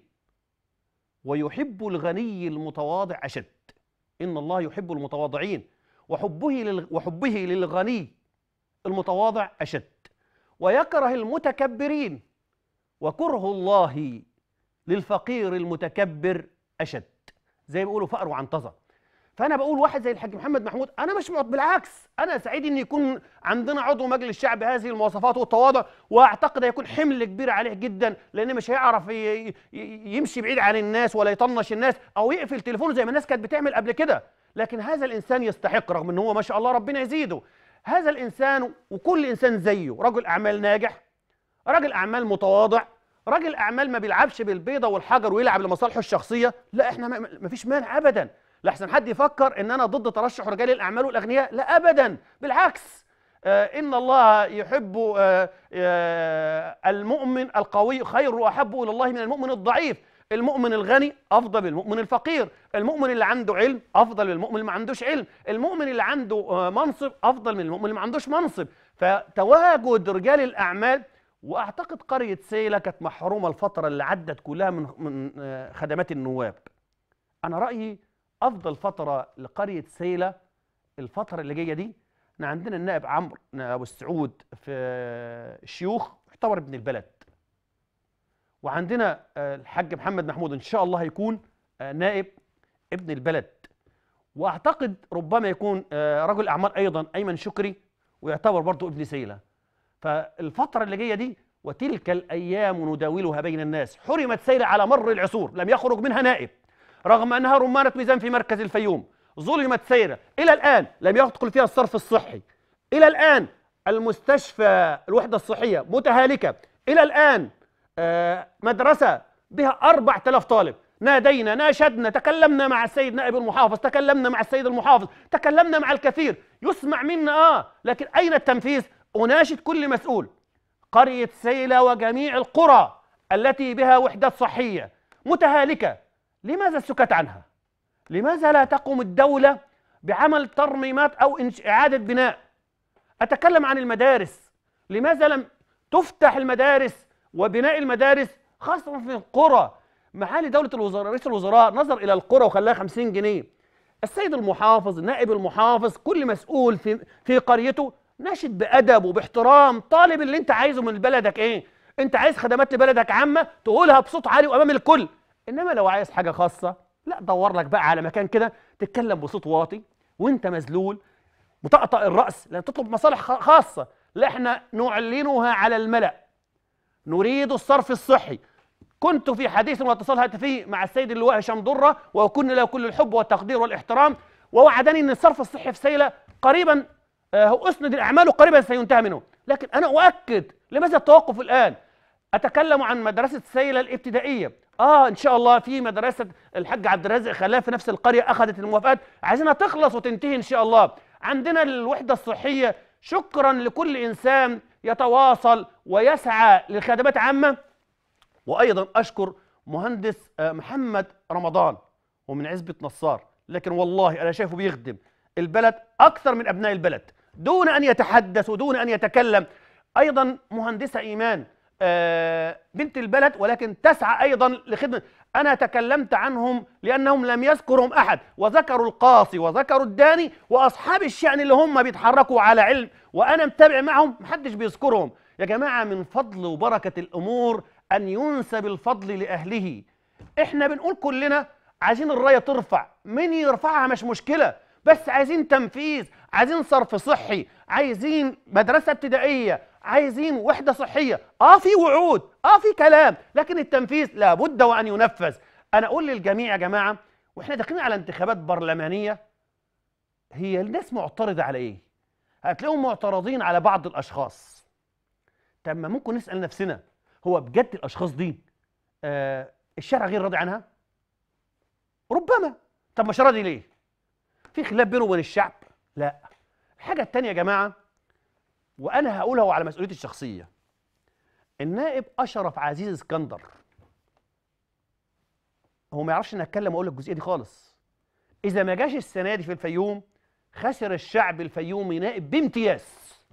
ويحب الغني المتواضع اشد ان الله يحب المتواضعين وحبه لل... وحبه للغني المتواضع اشد ويكره المتكبرين وكره الله للفقير المتكبر اشد زي ما بيقولوا فقر وعنطزه فانا بقول واحد زي الحاج محمد محمود انا مش معط بالعكس انا سعيد ان يكون عندنا عضو مجلس الشعب هذه المواصفات والتواضع واعتقد هيكون حمل كبير عليه جدا لان مش هيعرف ي- ي- يمشي بعيد عن الناس ولا يطنش الناس او يقفل تليفونه زي ما الناس كانت بتعمل قبل كده لكن هذا الانسان يستحق رغم ان هو ما شاء الله ربنا يزيده هذا الانسان وكل انسان زيه رجل اعمال ناجح راجل اعمال متواضع راجل اعمال ما بيلعبش بالبيضه والحجر ويلعب لمصالحه الشخصيه لا احنا ما ما فيش مانع ابدا لحسن حد يفكر ان انا ضد ترشح رجال الاعمال والاغنياء لا ابدا بالعكس آه ان الله يحب آه آه المؤمن القوي خير واحب الى الله من المؤمن الضعيف المؤمن الغني افضل من المؤمن الفقير المؤمن اللي عنده علم افضل من المؤمن اللي ما عندوش علم المؤمن اللي عنده آه، منصب افضل من المؤمن اللي ما عندوش منصب فتواجد رجال الاعمال واعتقد قريه سيله كانت محرومه الفتره اللي عدت كلها من من آه، خدمات النواب انا رايي افضل فتره لقريه سيله الفتره اللي جايه دي احنا عندنا النائب عمرو ابو السعود في الشيوخ يعتبر ابن البلد وعندنا آه، الحاج محمد محمود ان شاء الله هيكون آه، نائب ابن البلد واعتقد ربما يكون آه، رجل اعمال ايضا ايمن شكري ويعتبر برضه ابن سيله فالفتره اللي جايه دي وتلك الايام نداولها بين الناس حرمت سيله على مر العصور لم يخرج منها نائب رغم انها رمانه ميزان في مركز الفيوم ظلمت سيره الى الان لم يدخل فيها الصرف الصحي الى الان المستشفى الوحده الصحيه متهالكه الى الان آه، مدرسه بها 4000 طالب نادينا ناشدنا تكلمنا مع السيد نائب المحافظ تكلمنا مع السيد المحافظ تكلمنا مع الكثير يسمع منا اه لكن اين التنفيذ اناشد كل مسؤول قريه سيله وجميع القرى التي بها وحدات صحيه متهالكه لماذا السكات عنها لماذا لا تقوم الدوله بعمل ترميمات او إنش- اعاده بناء اتكلم عن المدارس لماذا لم تفتح المدارس وبناء المدارس خاصه في القرى معالي دوله الوزراء رئيس الوزراء نظر الى القرى وخلاها 50 جنيه السيد المحافظ نائب المحافظ كل مسؤول في في قريته ناشد بادب وباحترام طالب اللي انت عايزه من بلدك ايه انت عايز خدمات لبلدك عامه تقولها بصوت عالي وامام الكل انما لو عايز حاجه خاصه لا دور لك بقى على مكان كده تتكلم بصوت واطي وانت مذلول مطقطق الراس لان تطلب مصالح خ- خاصه لا احنا نعلنها على الملا نريد الصرف الصحي كنت في حديث واتصال هاتفي مع السيد اللواء هشام ضره وكنا له كل الحب والتقدير والاحترام ووعدني ان الصرف الصحي في سيله قريبا آه، هو اسند الاعمال قريبا سينتهي منه لكن انا اؤكد لماذا التوقف الان اتكلم عن مدرسه سيله الابتدائيه اه ان شاء الله في مدرسه الحاج عبد الرازق خلاها في نفس القريه اخذت الموافقات عايزينها تخلص وتنتهي ان شاء الله عندنا الوحده الصحيه شكرا لكل انسان يتواصل ويسعى لخدمات عامه وايضا اشكر مهندس آه، محمد رمضان ومن عزبه نصار لكن والله انا شايفه بيخدم البلد اكثر من ابناء البلد دون ان يتحدث ودون ان يتكلم ايضا مهندسه ايمان آه، بنت البلد ولكن تسعى ايضا لخدمه انا تكلمت عنهم لانهم لم يذكرهم احد وذكروا القاصي وذكروا الداني واصحاب الشان اللي هم بيتحركوا على علم وانا متابع معهم محدش بيذكرهم يا جماعه من فضل وبركه الامور ان ينسب الفضل لاهله احنا بنقول كلنا عايزين الرايه ترفع مين يرفعها مش مشكله بس عايزين تنفيذ عايزين صرف صحي عايزين مدرسه ابتدائيه عايزين وحده صحيه اه في وعود اه في كلام لكن التنفيذ لابد وان ينفذ انا اقول للجميع يا جماعه واحنا داخلين على انتخابات برلمانيه هي الناس معترضه على ايه هتلاقيهم معترضين على بعض الاشخاص طب ما ممكن نسال نفسنا هو بجد الاشخاص دي آه الشارع غير راضي عنها ربما طب مش راضي ليه في خلاف بينه وبين الشعب لا الحاجه الثانيه يا جماعه وانا هقولها على مسؤوليتي الشخصيه النائب اشرف عزيز اسكندر هو ما يعرفش ان اتكلم واقول لك الجزئيه دي خالص اذا ما جاش السنه دي في الفيوم خسر الشعب الفيومي نائب بامتياز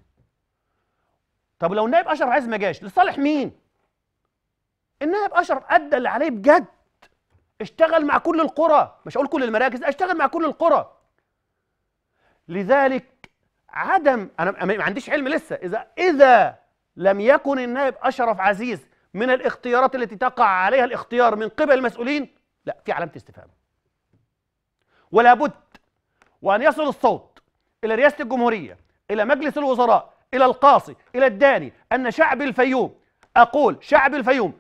طب لو النائب اشرف عايز ما جاش لصالح مين النائب اشرف ادى اللي عليه بجد اشتغل مع كل القرى مش هقول كل المراكز اشتغل مع كل القرى لذلك عدم انا ما عنديش علم لسه اذا اذا لم يكن النائب اشرف عزيز من الاختيارات التي تقع عليها الاختيار من قبل المسؤولين لا في علامه استفهام ولا بد وان يصل الصوت الى رئاسه الجمهوريه الى مجلس الوزراء الى القاصي الى الداني ان شعب الفيوم اقول شعب الفيوم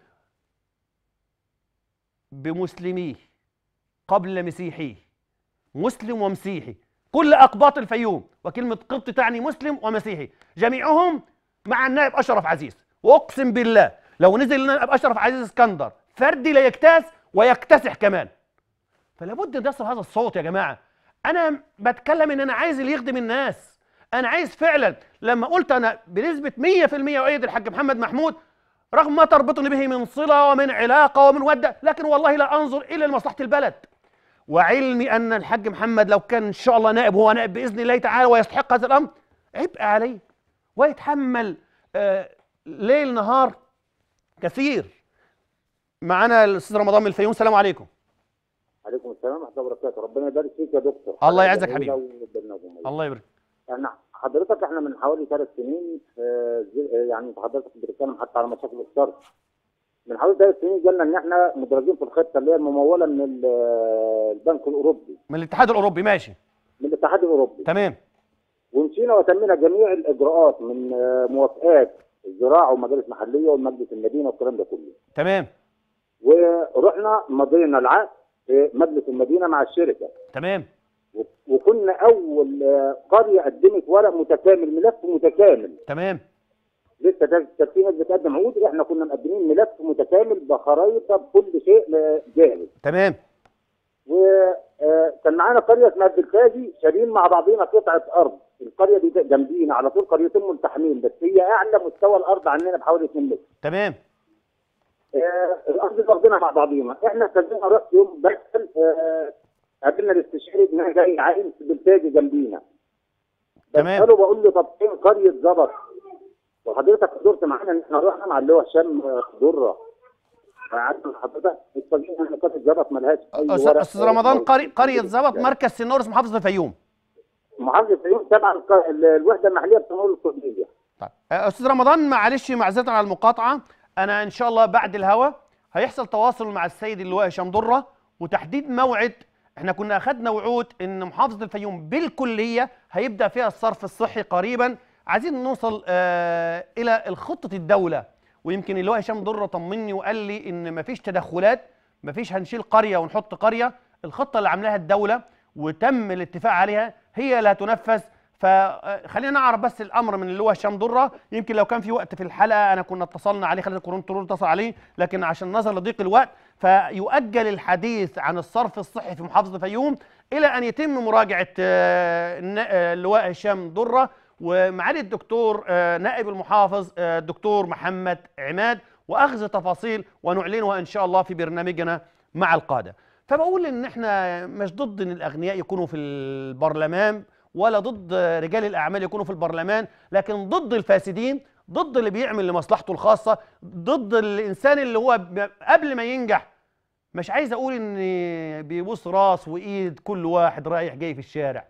بمسلميه قبل مسيحيه مسلم ومسيحي كل اقباط الفيوم وكلمه قبط تعني مسلم ومسيحي جميعهم مع النائب اشرف عزيز واقسم بالله لو نزل النائب اشرف عزيز اسكندر فردي لا يجتاز ويكتسح كمان فلا بد ان يصل هذا الصوت يا جماعه انا بتكلم ان انا عايز اللي يخدم الناس انا عايز فعلا لما قلت انا بنسبه 100% اؤيد الحاج محمد محمود رغم ما تربطني به من صله ومن علاقه ومن وده لكن والله لا انظر الا لمصلحه البلد وعلمي ان الحاج محمد لو كان ان شاء الله نائب هو نائب باذن الله تعالى ويستحق هذا الامر عبء عليه ويتحمل آه ليل نهار كثير معانا الاستاذ رمضان من الفيوم السلام عليكم عليكم السلام ورحمه الله وبركاته ربنا يبارك فيك يا دكتور الله يعزك جميلة حبيبي. وبرنامج. الله يبارك انا حضرتك احنا من حوالي ثلاث سنين آه، زي- يعني حضرتك بتتكلم حتى على مشاكل الصرف من حوالي ثلاث سنين جالنا ان احنا مدرجين في الخطه اللي هي المموله من ال- آه، البنك الاوروبي من الاتحاد الاوروبي ماشي من الاتحاد الاوروبي تمام ومشينا وتمينا جميع الاجراءات من آه، موافقات الزراعه ومجالس محليه ومجلس المدينه والكلام ده كله تمام ورحنا مضينا العقد في مجلس المدينه مع الشركه تمام و- وكنا اول آه، قريه قدمت ورق متكامل ملف متكامل تمام لسه ده- كانت في ناس بتقدم عقود احنا كنا مقدمين ملف متكامل بخرايطه بكل شيء آه، جاهز تمام وكان معانا قريه اسمها الدلفاجي شارين مع بعضينا قطعه ارض القريه دي جنبينا على طول قريتين ملتحمين بس هي اعلى مستوى الارض عننا بحوالي 2 متر تمام آه، الارض دي واخدينها مع بعضينا احنا استاذنا رحت يوم بسال آه، قابلنا الاستشاري ان انا جاي عايم في البلتاجي جنبينا تمام. بساله بقول له طب فين قريه ظبط وحضرتك حضرت معانا ان احنا رحنا مع اللي هو هشام آه، دره قعدنا مع حضرتك اتفاجئنا ان قريه ظبط ملهاش اي أستاذ- ورق استاذ رمضان آه، قري- قريه زبط مركز سنورس محافظه الفيوم محافظه الفيوم تبع الق- الوحده المحليه بتنور الكرديه طيب آه، استاذ رمضان معلش معذره على المقاطعه انا ان شاء الله بعد الهوا هيحصل تواصل مع السيد اللواء هشام دره وتحديد موعد احنا كنا اخذنا وعود ان محافظه الفيوم بالكليه هيبدا فيها الصرف الصحي قريبا عايزين نوصل آه الى الخطه الدوله ويمكن اللواء هشام دره طمني وقال لي ان مفيش تدخلات مفيش هنشيل قريه ونحط قريه الخطه اللي عاملاها الدوله وتم الاتفاق عليها هي اللي هتنفذ فخلينا نعرف بس الامر من اللي هو هشام دره يمكن لو كان في وقت في الحلقه انا كنا اتصلنا عليه خالد كنترول اتصل عليه لكن عشان نظر لضيق الوقت فيؤجل الحديث عن الصرف الصحي في محافظه الفيوم الى ان يتم مراجعه آه، النا- آه، اللواء هشام دره ومعالي الدكتور آه، نائب المحافظ آه، الدكتور محمد عماد واخذ تفاصيل ونعلنها ان شاء الله في برنامجنا مع القاده فبقول ان احنا مش ضد ان الاغنياء يكونوا في البرلمان ولا ضد رجال الاعمال يكونوا في البرلمان لكن ضد الفاسدين ضد اللي بيعمل لمصلحته الخاصه ضد الانسان اللي هو ب- قبل ما ينجح مش عايز اقول ان بيبوس راس وايد كل واحد رايح جاي في الشارع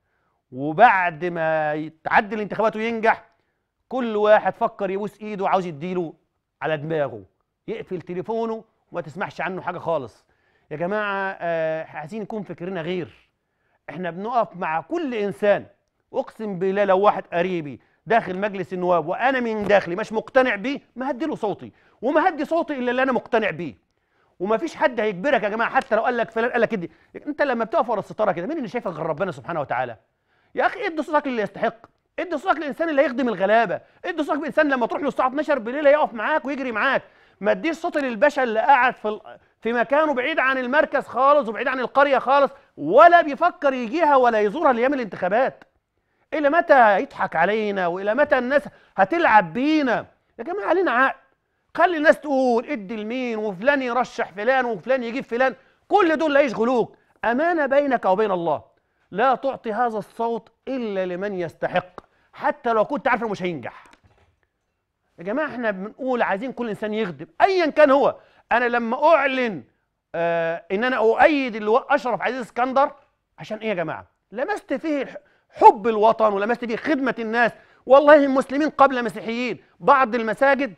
وبعد ما تعدي الانتخابات وينجح كل واحد فكر يبوس ايده وعاوز يديله على دماغه يقفل تليفونه وما تسمعش عنه حاجه خالص يا جماعه آه، عايزين يكون فكرنا غير احنا بنقف مع كل انسان اقسم بالله لو واحد قريبي داخل مجلس النواب وانا من داخلي مش مقتنع بيه ما هديله صوتي وما هدي صوتي الا اللي انا مقتنع بيه وما فيش حد هيجبرك يا جماعه حتى لو قال لك فلان قال لك ادي انت لما بتقف ورا الستاره كده مين اللي شايفك غير ربنا سبحانه وتعالى يا اخي ادي صوتك للي يستحق ادي صوتك للانسان اللي هيخدم الغلابه ادي صوتك للانسان لما تروح له الساعه 12 بالليل هيقف معاك ويجري معاك ما اديش صوتي للباشا اللي قاعد في ال- في مكانه بعيد عن المركز خالص وبعيد عن القريه خالص ولا بيفكر يجيها ولا يزورها لايام الانتخابات الى متى يضحك علينا والى متى الناس هتلعب بينا يا جماعه علينا عقل خلي الناس تقول ادي لمين وفلان يرشح فلان وفلان يجيب فلان كل دول لا يشغلوك امانه بينك وبين الله لا تعطي هذا الصوت الا لمن يستحق حتى لو كنت عارف إنه مش هينجح يا جماعه احنا بنقول عايزين كل انسان يخدم ايا كان هو انا لما اعلن آه ان انا اؤيد اللواء اشرف عزيز اسكندر عشان ايه يا جماعه لمست فيه الح- حب الوطن ولمست فيه خدمه الناس والله المسلمين قبل مسيحيين بعض المساجد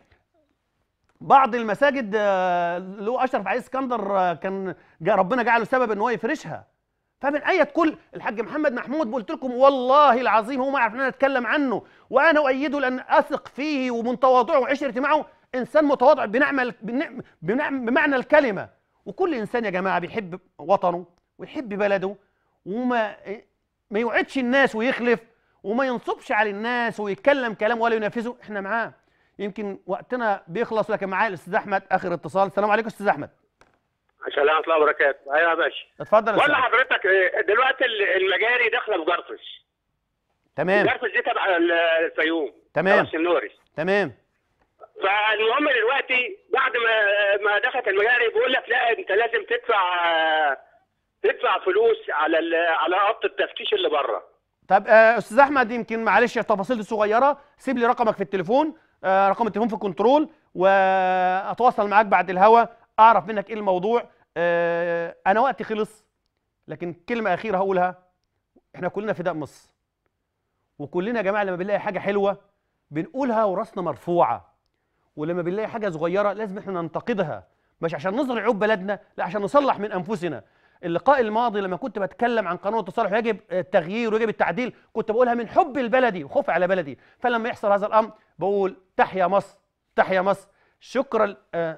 بعض المساجد آه، اللواء اشرف عزيز اسكندر آه، كان جا- ربنا جعله سبب ان هو يفرشها فمن اية كل الحاج محمد محمود قلت لكم والله العظيم هو ما يعرف ان انا اتكلم عنه وانا اؤيده لان اثق فيه ومن تواضعه وعشرتي معه انسان متواضع بنعمه بنعم بنعم بمعنى الكلمه وكل انسان يا جماعه بيحب وطنه ويحب بلده وما ما يوعدش الناس ويخلف وما ينصبش على الناس ويتكلم كلام ولا ينفذه احنا معاه يمكن وقتنا بيخلص لكن معايا الاستاذ احمد اخر اتصال السلام عليكم استاذ احمد عشان ورحمه الله وبركاته ايوه يا باشا اتفضل يا ولا أستاذ. حضرتك آه، دلوقتي ال- المجاري داخله في جرفش تمام جرفش دي تبع ال- الفيوم تمام. تبع السنوري تمام فالمهم دلوقتي بعد ما ما دخلت المجاري بيقول لك لا انت لازم تدفع آه، تدفع فلوس على ال- على خط التفتيش اللي بره طب آه، استاذ احمد يمكن معلش التفاصيل دي صغيره سيب لي رقمك في التليفون آه، رقم التليفون في الكنترول واتواصل معاك بعد الهوا اعرف منك ايه الموضوع آه، انا وقتي خلص لكن كلمه اخيره هقولها احنا كلنا فداء مصر وكلنا يا جماعه لما بنلاقي حاجه حلوه بنقولها وراسنا مرفوعه ولما بنلاقي حاجه صغيره لازم احنا ننتقدها مش عشان نظهر عيوب بلدنا لا عشان نصلح من انفسنا اللقاء الماضي لما كنت بتكلم عن قانون التصالح يجب التغيير ويجب التعديل كنت بقولها من حب البلدي وخوفي على بلدي فلما يحصل هذا الامر بقول تحيا مصر تحيا مصر شكرا آه،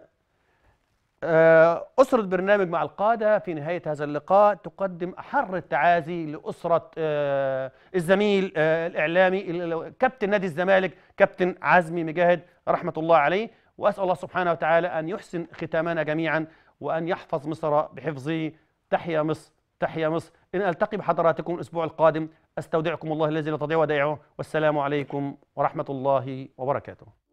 آه، أسرة برنامج مع القادة في نهاية هذا اللقاء تقدم أحر التعازي لأسرة آه، الزميل آه، الإعلامي ال- كابتن نادي الزمالك كابتن عزمي مجاهد رحمة الله عليه وأسأل الله سبحانه وتعالى أن يحسن ختامنا جميعا وأن يحفظ مصر بحفظه تحيا مصر تحيا مصر إن ألتقي بحضراتكم الأسبوع القادم أستودعكم الله الذي لا تضيع ودائعه والسلام عليكم ورحمة الله وبركاته